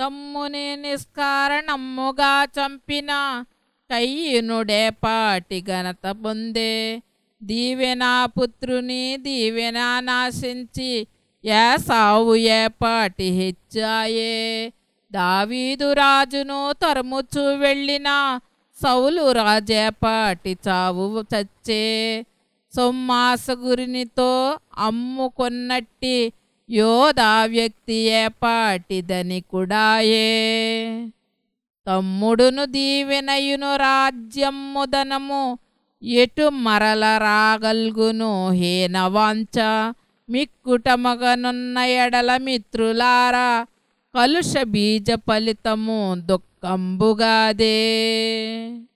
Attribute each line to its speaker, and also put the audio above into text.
Speaker 1: తమ్ముని నిష్కారణమ్ముగా చంపిన కయ్యనుడే పాటి ఘనత పొందే దీవెన పుత్రుని దీవెన నాశించి ఏ సావు ఏ పాటి హెచ్చాయే దావీదు రాజును తరుముచు వెళ్ళిన సౌలు రాజే పాటి చావు చచ్చే సొమ్మాసగురినితో అమ్ముకొన్నట్టి యోధా వ్యక్తి ఏ పాటిదని కుడాయే తమ్ముడును దీవెనయును రాజ్యమ్ముదనము ఎటు మరల రాగల్గును హీనవాంచ మిక్కుటమగనున్న ఎడల మిత్రులారా కలుష బీజ ఫలితము దుఃఖంబుగాదే